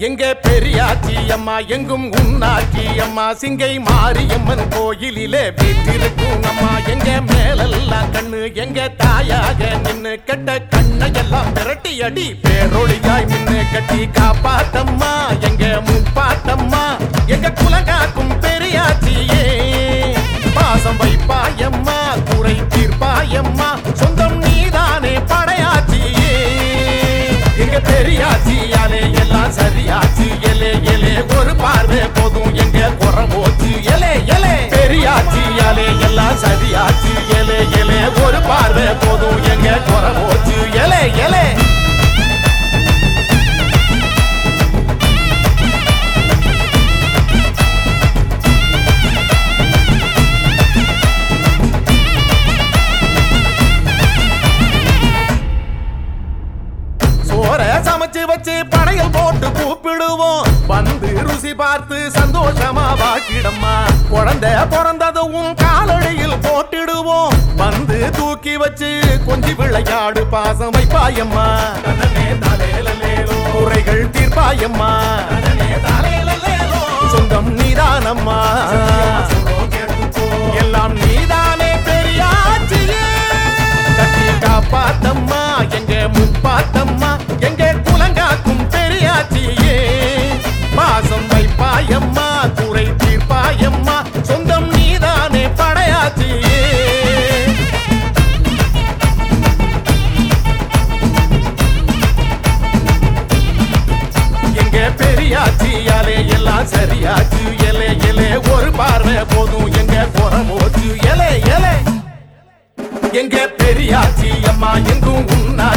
எங்க பெரியாச்சி அம்மா எங்கும் உன்னாச்சி அம்மா சிங்கை மாரியம்மன் கோயிலிலே வீட்டிருக்கும் அம்மா எங்க மேலெல்லாம் கண்ணு எங்க தாயாக நின்னு கெட்ட கண்ணையெல்லாம் விரட்டி அடி பேரொழியாய் நின்னு கட்டி காப்பாத்தம்மா எங்க முப்பாத்தம்மா எங்க குலகாக்கும் பெரியாச்சியே பாசம் வைப்பாயம்மா குறை தீர்ப்பாயம்மா சொந்தம் நீதானே படையாச்சியே எங்க பெரியாச்சியாலே எல்லாம் சரியாச்சு எலே எலே ஒரு பார்வை போதும் எங்க குறை போச்சு எலே எலே பெரியாச்சியாலே எல்லாம் சரியாச்சு எலே எலே ஒரு பார்வை போதும் எங்க குறை போச்சு எலே எலே சோற சமைச்சு வச்சு படையல் போட்டு கூப்பிடுவோம் வந்து ருசி பார்த்து சந்தோஷமா வாக்கிடம்மா குழந்தை பிறந்ததும் காலடியில் போட்டிடுவோம் வந்து தூக்கி வச்சு கொஞ்சி விளையாடு பாசம் வைப்பாயம்மா குறைகள் தீர்ப்பாயம்மா சொந்தம் நீதானம்மா எல்லாம் நீதானே பெரியாச்சியே கட்டி காப்பாத்தம்மா எங்க முப்பாத்தம்மா எங்க குலங்காக்கும் பெரியாச்சியே பாசம் வைப்பாயம்மா குறை தீர்ப்பாயம்மா சொந்தம் நீதானே படையாச்சியே எங்க பெரியாச்சியாலே எல்லாம் சரியாச்சு எலே எலே ஒரு பார்வை போதும் எங்க குறமோச்சு எலே எலே எங்க பெரியாச்சி அம்மா எங்கும் உன்னா